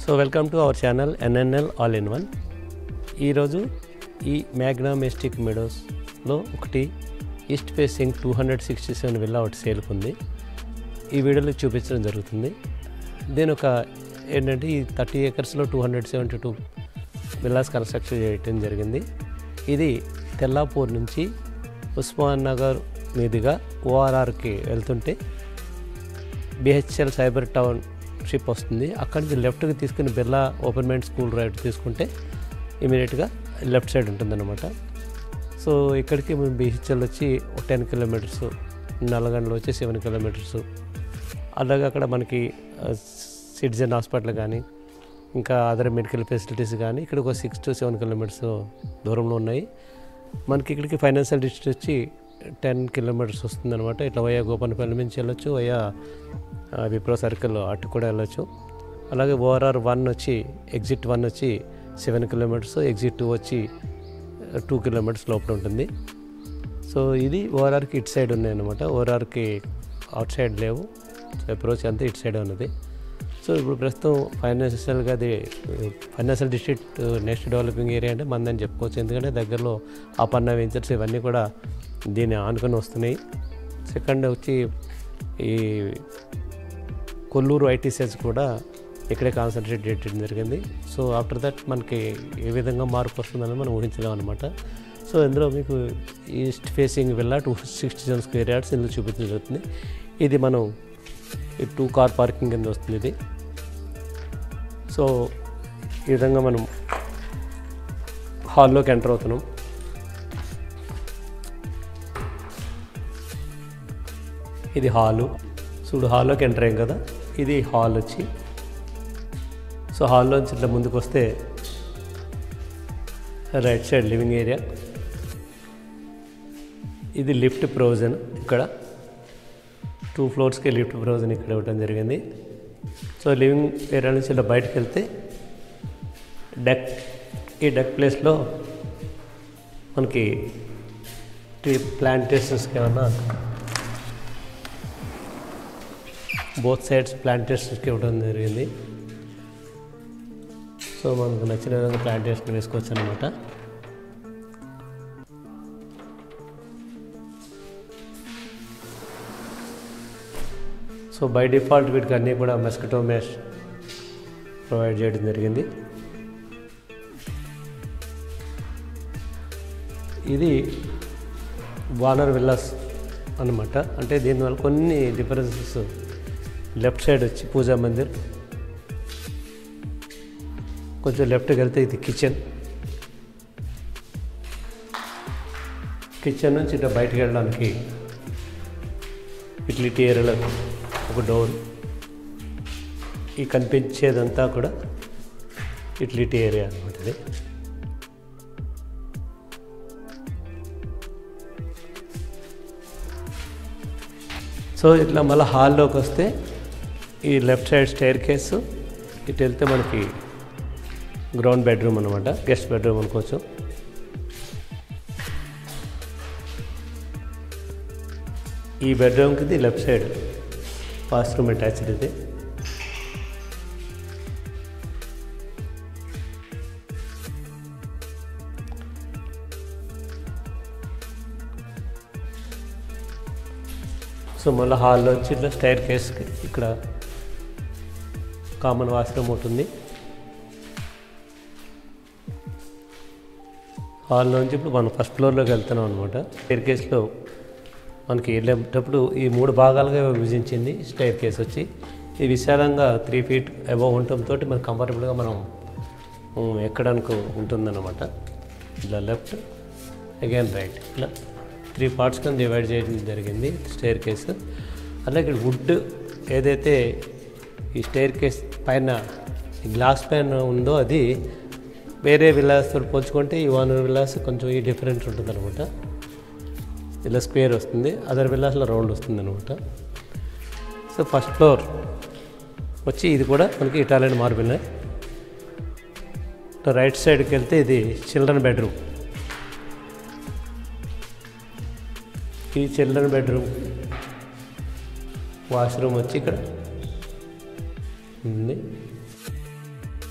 so welcome to our channel NNL all in one ఈరోజు ఈ Magna Majestic మెడోస్లో ఒకటి east facing two hundred sixty seven villa ఒకటి సేల్కి ఉంది ఈ వీడియోలో చూపించడం జరుగుతుంది దీని ఒక ఏంటంటే ఈ థర్టీ ఏకర్స్లో two hundred seventy two villas construction చేయడం జరిగింది ఇది తెల్లాపూర్ నుంచి ఉస్మాన్ నగర్ మీదుగా ఓఆర్ఆర్కి వెళ్తుంటే బిహెచ్ఎల్ సైబర్ టౌన్ షిప్ వస్తుంది అక్కడి నుంచి లెఫ్ట్కి తీసుకుని Birla open mind school right తీసుకుంటే ఇమీడియట్గా లెఫ్ట్ సైడ్ ఉంటుందన్నమాట సో ఇక్కడికి మేము బిహెచ్ఎల్ వచ్చి ఒక టెన్ కిలోమీటర్స్ నల్లగండలో వచ్చి సెవెన్ కిలోమీటర్స్ అలాగే అక్కడ మనకి సిటిజన్ హాస్పిటల్ కానీ ఇంకా అదర్ మెడికల్ ఫెసిలిటీస్ కానీ ఇక్కడ ఒక సిక్స్ టు సెవెన్ కిలోమీటర్స్ దూరంలో ఉన్నాయి మనకి ఇక్కడికి ఫైనాన్షియల్ డిస్ట్రిక్ట్ వచ్చి టెన్ కిలోమీటర్స్ వస్తుందన్నమాట ఇట్లా వయ్యా గోపనపల్లి నుంచి వెళ్ళొచ్చు వయ్యా ఆ, విప్రో సర్కిల్ అటు కూడా వెళ్ళొచ్చు అలాగే ఓఆర్ఆర్ వన్ వచ్చి ఎగ్జిట్ వన్ వచ్చి సెవెన్ కిలోమీటర్స్ ఎగ్జిట్ టూ వచ్చి టూ కిలోమీటర్స్ లోపల ఉంటుంది సో ఇది ఓఆర్ఆర్కి ఇటు సైడ్ ఉన్నాయి అనమాట ఓఆర్ఆర్కి అవుట్ సైడ్ లేవు సో అప్రోచ్ అంతా ఇటు సైడ్ ఉన్నది సో ఇప్పుడు ప్రస్తుతం ఫైనాన్షియల్గా అది financial district next developing area అంటే మందని చెప్పుకోవచ్చు ఎందుకంటే దగ్గరలో అపర్ణ వెంచర్స్ ఇవన్నీ కూడా దీన్ని ఆనుకొని వస్తున్నాయి సెకండ్ వచ్చి ఈ కొల్లూరు ఐటీ సెల్స్ కూడా ఇక్కడే కాన్సన్ట్రేట్ చేయడం జరిగింది సో ఆఫ్టర్ దట్ మనకి ఏ విధంగా మార్పు వస్తుందని మనం ఊహించలేం అనమాట సో ఇందులో మీకు east facing villa two sixty seven square yards ఇందులో చూపించడం జరుగుతుంది ఇది మనం ఈ టూ కార్ పార్కింగ్ కింద వస్తుంది ఇది సో ఈ విధంగా మనం హాల్లోకి ఎంటర్ అవుతున్నాం ఇది హాలు చూడు హాల్లోకి ఎంటర్ అయ్యాం కదా ఇది హాల్ వచ్చి సో హాల్లోంచి ఇట్లా ముందుకు వస్తే రైట్ సైడ్ లివింగ్ ఏరియా ఇది లిఫ్ట్ ప్రొవిజన్ ఇక్కడ టూ ఫ్లోర్స్కి లిఫ్ట్ ప్రొవిజన్ ఇక్కడ ఇవ్వడం జరిగింది సో లివింగ్ ఏరియా నుంచి ఇలా బయటకు వెళ్తే డెక్ ఈ డెక్ ప్లేస్లో మనకి టీ ప్లాంటేషన్స్కి ఏమన్నా బోత్ సైడ్స్ ప్లాంటేషన్స్కి ఇవ్వడం జరిగింది సో మనకు నచ్చిన విధంగా ప్లాంటేషన్ వేసుకోవచ్చు అనమాట సో బై డిఫాల్ట్ వీటికి అన్నీ కూడా మెస్కిటో మెష్ ప్రొవైడ్ చేయడం జరిగింది ఇది వానర్ విల్లాస్ అనమాట అంటే దీనివల్ల కొన్ని డిఫరెన్సెస్ లెఫ్ట్ సైడ్ వచ్చి పూజా మందిర్ కొంచెం లెఫ్ట్కి వెళ్తే ఇది కిచెన్ కిచెన్ నుంచి ఇట్లా బయటకు వెళ్ళడానికి యూటిలిటీ ఏరియాలో ఒక డోర్ ఈ కనిపించేదంతా కూడా యూటిలిటీ ఏరియా అనమాట ఇది సో ఇట్లా మళ్ళీ హాల్లోకి వస్తే ఈ లెఫ్ట్ సైడ్ స్టైర్ కేసు ఇటు వెళ్తే మనకి గ్రౌండ్ బెడ్రూమ్ అనమాట గెస్ట్ బెడ్రూమ్ అనుకోవచ్చు ఈ బెడ్రూమ్కి ఇది లెఫ్ట్ సైడ్ వాష్రూమ్ అటాచ్డ్ ఇది సో మళ్ళీ హాల్లో వచ్చి ఇట్లా స్టైర్ కేస్కి ఇక్కడ కామన్ వాష్రూమ్ ఉంటుంది హాల్లో నుంచి ఇప్పుడు మనం ఫస్ట్ ఫ్లోర్లోకి వెళ్తున్నాం అనమాట స్టైర్ కేస్లో మనకి వెళ్ళేటప్పుడు ఈ మూడు భాగాలుగా విభజించింది స్టైర్ కేస్ వచ్చి ఇది విశాలంగా త్రీ ఫీట్ అబవ్ ఉండటంతో మనకు కంఫర్టబుల్గా మనం ఉమ్, ఎక్కడానికి ఉంటుందన్నమాట ఇలా లెఫ్ట్ అగైన్ రైట్ ఇలా త్రీ పార్ట్స్ కింద డివైడ్ చేయడం జరిగింది స్టైర్ కేస్ అలాగే ఇక్కడ వుడ్ ఏదైతే ఈ స్టైర్ కేస్ పైన ఈ గ్లాస్ పైన ఉందో అది వేరే విలాస్తో పోల్చుకుంటే ఈ వన్ విలాస్ కొంచెం ఈ డిఫరెంట్ ఉంటుంది అనమాట ఇలా స్క్వేర్ వస్తుంది అదర్ విల్లాస్లో రౌండ్ వస్తుంది అనమాట సో ఫస్ట్ ఫ్లోర్ వచ్చి ఇది కూడా మనకి ఇటాలియన్ మార్బుల్ రైట్ సైడ్కి వెళ్తే ఇది చిల్డ్రన్ బెడ్రూమ్ ఈ చిల్డ్రన్ బెడ్రూమ్ వాష్రూమ్ వచ్చి ఇక్కడ ఉంది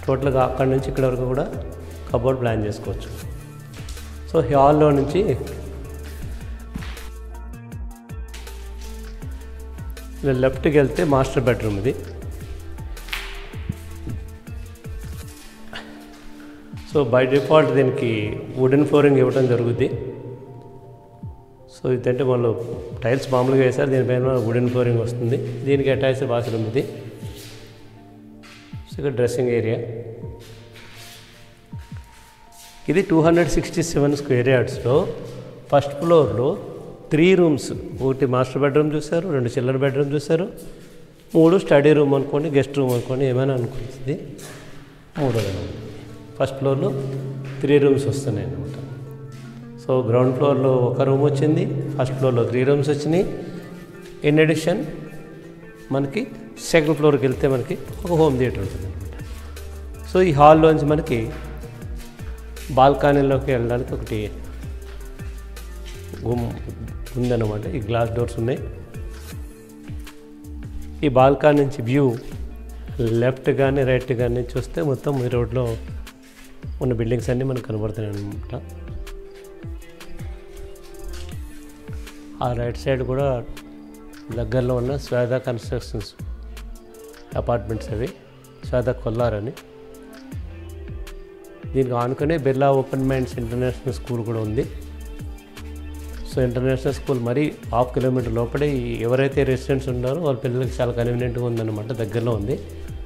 టోటల్గా అక్కడి నుంచి ఇక్కడ వరకు కూడా కబోర్డ్ ప్లాన్ చేసుకోవచ్చు సో హాల్లో నుంచి ఇలా లెఫ్ట్కి వెళ్తే మాస్టర్ బెడ్రూమ్ ఇది సో బై డిఫాల్ట్ దీనికి వుడెన్ ఫ్లోరింగ్ ఇవ్వడం జరుగుద్ది సో ఇదంటే వాళ్ళు టైల్స్ మామూలుగా వేసారు దీనిపైన వుడెన్ ఫ్లోరింగ్ వస్తుంది దీనికి అటాచ్డ్ బాత్రూమ్ ఇది సో ఇక్కడ డ్రెస్సింగ్ ఏరియా ఇది two hundred sixty seven square యార్డ్స్లో ఫస్ట్ ఫ్లోర్లో త్రీ రూమ్స్ ఒకటి మాస్టర్ బెడ్రూమ్ చూశారు రెండు చిల్లర బెడ్రూమ్ చూశారు మూడు స్టడీ రూమ్ అనుకోండి గెస్ట్ రూమ్ అనుకోండి ఏమైనా అనుకుంటుంది మూడోది ఫస్ట్ ఫ్లోర్లో త్రీ రూమ్స్ వస్తున్నాయి అన్నమాట సో గ్రౌండ్ ఫ్లోర్లో ఒక రూమ్ వచ్చింది ఫస్ట్ ఫ్లోర్లో త్రీ రూమ్స్ వచ్చినాయి ఇన్ అడిషన్ మనకి సెకండ్ ఫ్లోర్కి వెళ్తే మనకి ఒక హోమ్ థియేటర్ ఉంటుంది అనమాట సో ఈ హాల్లోంచి మనకి బాల్కనీలోకి వెళ్ళడానికి ఒకటి గుమ్ ఉందన్నమాట ఈ గ్లాస్ డోర్స్ ఉన్నాయి ఈ బాల్కనీ నుంచి వ్యూ లెఫ్ట్ కానీ రైట్ కానీ చూస్తే మొత్తం ఈ రోడ్లో ఉన్న బిల్డింగ్స్ అన్నీ మనకు కనబడుతున్నాయి అనమాట ఆ రైట్ సైడ్ కూడా దగ్గరలో ఉన్న శ్వేత కన్స్ట్రక్షన్స్ అపార్ట్మెంట్స్ అవి శ్వేత కొల్లార్ అని దీనికి ఆనుకునే Birla open minds international school కూడా ఉంది సో ఇంటర్నేషనల్ స్కూల్ మరీ హాఫ్ కిలోమీటర్ లోపలే ఈ ఎవరైతే రెసిడెంట్స్ ఉన్నారో వాళ్ళ పిల్లలకి చాలా కన్వీనియంట్గా ఉందన్నమాట దగ్గరలో ఉంది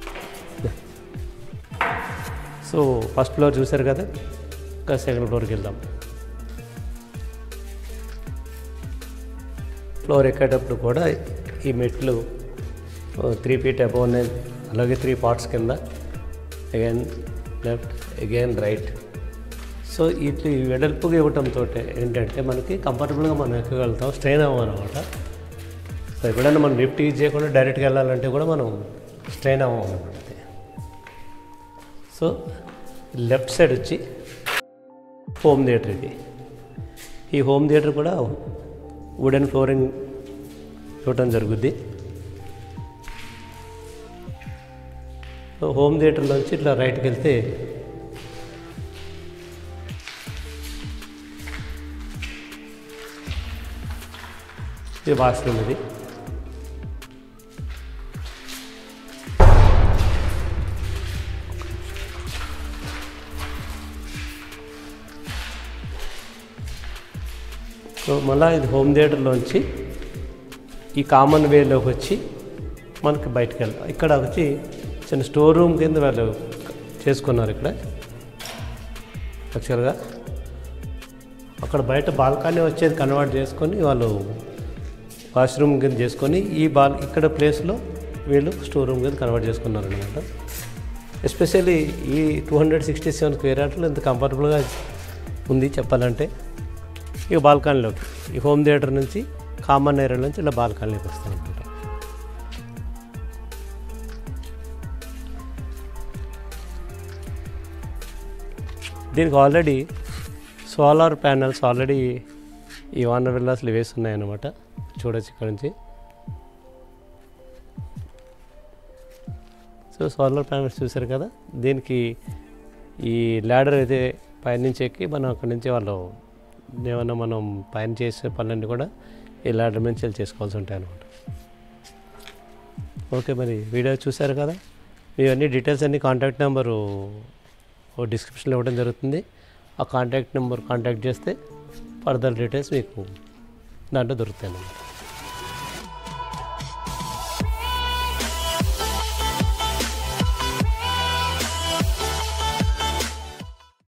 సో ఫస్ట్ ఫ్లోర్ చూశారు కదా ఇంకా సెకండ్ ఫ్లోర్కి వెళ్దాం ఫ్లోర్ ఎక్కేటప్పుడు కూడా ఈ మెట్లు త్రీ ఫీట్ అబౌవ్ ఉన్నాయి అలాగే త్రీ పార్ట్స్ కింద again left again right so ఇట్లా ఈ వెడల్పుగా ఇవ్వటంతో ఏంటంటే మనకి కంఫర్టబుల్గా మనం ఎక్కగలుగుతాం స్ట్రెయిన్ అవ్వమన్నమాట సో ఎప్పుడైనా మనం లిఫ్ట్ యూజ్ చేయకుండా డైరెక్ట్గా వెళ్ళాలంటే కూడా మనం స్ట్రెయిన్ అవ్వమన్నమాట సో లెఫ్ట్ సైడ్ వచ్చి హోమ్ థియేటర్ ఇది ఈ హోమ్ థియేటర్ కూడా వుడెన్ ఫ్లోరింగ్ ఇవ్వటం జరుగుద్ది సో హోమ్ థియేటర్లోంచి ఇట్లా రైట్కి వెళ్తే ఇది వాష్రూమ్ ఇది సో మళ్ళీ ఇది హోమ్ థియేటర్లోంచి ఈ కామన్ వేలోకి వచ్చి మనకి బయటకు వెళ్తాం ఇక్కడ వచ్చి చిన్న స్టోర్ రూమ్ కింద వాళ్ళు చేసుకున్నారు ఇక్కడ యాక్చువల్గా అక్కడ బయట బాల్కనీ వచ్చేది కన్వర్ట్ చేసుకొని వాళ్ళు వాష్రూమ్ కింద చేసుకొని ఈ బాల్ ఇక్కడ ప్లేస్లో వీళ్ళు స్టోర్ రూమ్ కింద కన్వర్ట్ చేసుకున్నారు అనమాట ఎస్పెషల్లీ ఈ two hundred sixty seven square యార్డ్లో ఇంత కంఫర్టబుల్గా ఉంది చెప్పాలంటే ఇక బాల్కనీలోకి ఈ హోమ్ థియేటర్ నుంచి కామన్ ఏరియా నుంచి ఇలా బాల్కనీలోకి వస్తాం అనమాట దీనికి ఆల్రెడీ సోలార్ ప్యానల్స్ ఆల్రెడీ ఈ వానర్ విల్లాస్లు వేసి ఉన్నాయన్నమాట చూడొచ్చు ఇక్కడ నుంచి సో సోలార్ ప్యానల్స్ చూసారు కదా దీనికి ఈ ల్యాడర్ అయితే పైనుంచి ఎక్కి మనం అక్కడి నుంచి వాళ్ళు ఏమన్నా మనం పైన చేసే పనులన్నీ కూడా ఈ ల్యాడర్ నుంచి వెళ్ళి చేసుకోవాల్సి ఉంటాయి అనమాట ఓకే మరి వీడియో చూసారు కదా ఇవన్నీ డీటెయిల్స్ అన్ని కాంటాక్ట్ నెంబరు డిస్క్రిప్షన్లో ఇవ్వడం జరుగుతుంది ఆ కాంటాక్ట్ నెంబర్ కాంటాక్ట్ చేస్తే ఫర్దర్ డీటెయిల్స్ మీకు దాంట్లో దొరుకుతాయి అన్నమాట